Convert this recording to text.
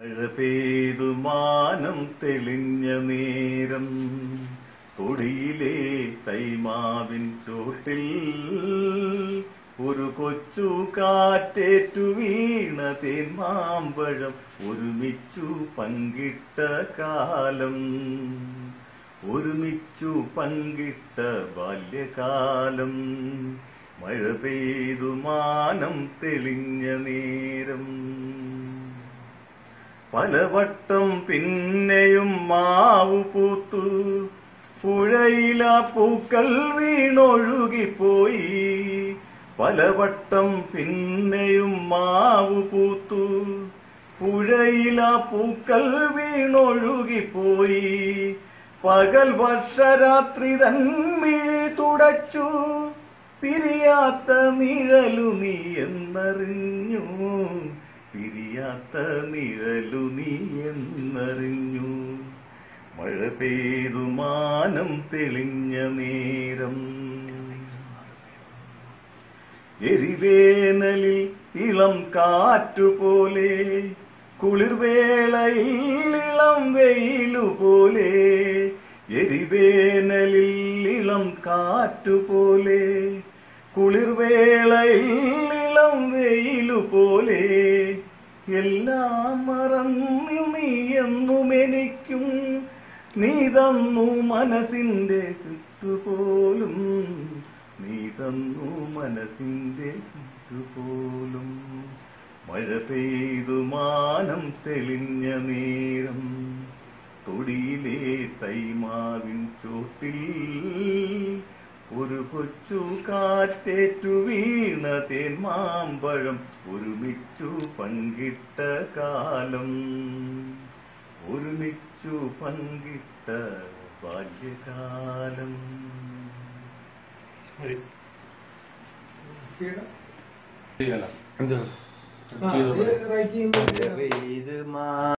മഴ പെയ്തു മാനം തെളിഞ്ഞ നേരം കൊടിയിലെ തൈമാവിൻ ചോട്ടിൽ ഒരു കൊച്ചു കാറ്റേറ്റു വീണ തേന്മാമ്പഴം ഒരുമിച്ചു പങ്കിട്ട കാലം ഒരുമിച്ചു പങ്കിട്ട ബാല്യകാലം മഴ പെയ്തു മാനം തെളിഞ്ഞ നേരം പലവട്ടം പിന്നെയും മാവു പൂത്തു പുഴയില പൂക്കൾ വീണൊഴുകിപ്പോയി പലവട്ടം പിന്നെയും മാവു പൂത്തു പുഴയില പൂക്കൾ വീണൊഴുകിപ്പോയി പകൽ വർഷരാത്രി തന്മിഴി തുടച്ചു പിരിയാത്ത നിഴലു നീ എന്നറിഞ്ഞു പിരിയാത്ത നിഴലു നീ എന്നറിഞ്ഞു മഴ പെയ്തു മാനം തെളിഞ്ഞ നേരം എരിവേനലിൽ ഇളം കാറ്റുപോലെ കുളിർവേളയിൽ ഇളം വെയിലുപോലെ എരിവേനലിൽ ഇളം കാറ്റുപോലെ കുളിർവേളയിൽ ഇളം വെയിലുപോലെ എല്ലാം മറന്നു നീ എന്നും എനിക്കും നീ തന്നു മനസ്സിന്റെ ചുറ്റുപോലും നീ തന്നു മനസ്സിന്റെ ചുറ്റുപോലും മഴ പെയ്തു മാനം തെളിഞ്ഞ നേരം തൊടിയിലെ തൈമാവിൻ ചോട്ടിൽ ഒരു കൊച്ചു കാറ്റേറ്റു വീണ തേന്മാമ്പഴം ഒരുമിച്ചു പങ്കിട്ട കാലം ഒരുമിച്ചു പങ്കിട്ട ബാല്യകാലം എന്ത് ആ, ഇത് റൈറ്റ് ചെയ്യുമ്പോൾ മഴ പെയ്ത് മാ